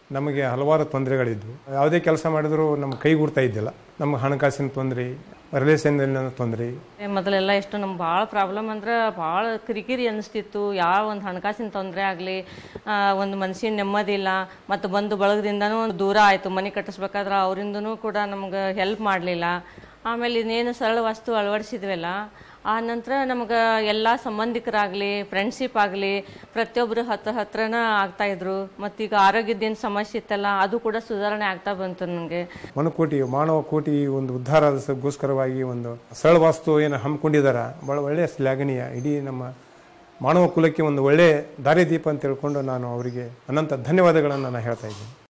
ನಮಗೆ ಹಲವಾರು ತೊಂದರೆಗಳಿದ್ವು ಯಾವುದೇ ಕೆಲಸ ಮಾಡಿದರೂ ನಮ್ಮ ಕೈಗೂಡ್ತಾ ಇದ್ದಿಲ್ಲ ನಮ್ಮ ಹಣಕಾಸಿನ ತೊಂದರೆ ರಿಲೇಷನ್ ತೊಂದರೆ ಮೊದಲೆಲ್ಲ ಎಷ್ಟು ನಮ್ಗೆ ಭಾಳ ಪ್ರಾಬ್ಲಮ್ ಅಂದ್ರೆ ಭಾಳ ಕಿರಿಕಿರಿ ಅನಿಸ್ತಿತ್ತು ಯಾವ ಒಂದು ಹಣಕಾಸಿನ ತೊಂದರೆ ಆಗಲಿ ಒಂದು ಮನ್ಸಿನ ನೆಮ್ಮದಿ ಇಲ್ಲ ಮತ್ತು ಬಂಧು ಬಳಗದಿಂದನೂ ದೂರ ಆಯಿತು ಮನೆ ಕಟ್ಟಿಸ್ಬೇಕಾದ್ರೆ ಅವರಿಂದನೂ ಕೂಡ ನಮ್ಗೆ ಹೆಲ್ಪ್ ಮಾಡಲಿಲ್ಲ ಆಮೇಲೆ ಇನ್ನೇನು ಸರಳ ವಸ್ತು ಅಳವಡಿಸಿದ್ವಲ್ಲ ಆ ನಂತರ ನಮ್ಗೆ ಎಲ್ಲ ಸಂಬಂಧಿಕರಾಗಲಿ ಫ್ರೆಂಡ್ಶಿಪ್ ಆಗಲಿ ಪ್ರತಿಯೊಬ್ಬರು ಹತ್ರ ಹತ್ರನ ಆಗ್ತಾಯಿದ್ರು ಮತ್ತೀಗ ಆರೋಗ್ಯದ್ದೇನು ಸಮಸ್ಯೆ ಇತ್ತಲ್ಲ ಅದು ಕೂಡ ಸುಧಾರಣೆ ಆಗ್ತಾ ಬಂತು ನನಗೆ ಮನುಕೋಟಿ ಮಾನವ ಕೋಟಿ ಒಂದು ಉದ್ಧಾರಗೋಸ್ಕರವಾಗಿ ಒಂದು ಸರಳ ವಾಸ್ತು ಏನು ಹಮ್ಮಿಕೊಂಡಿದ್ದಾರೆ ಭಾಳ ಒಳ್ಳೆಯ ಶ್ಲಾಘನೀಯ ಇಡೀ ನಮ್ಮ ಮಾನವ ಕುಲಕ್ಕೆ ಒಂದು ಒಳ್ಳೆಯ ದಾರಿದೀಪ ಅಂತ ತಿಳ್ಕೊಂಡು ನಾನು ಅವರಿಗೆ ಅನಂತ ಧನ್ಯವಾದಗಳನ್ನು ನಾನು ಹೇಳ್ತಾ ಇದ್ದೀನಿ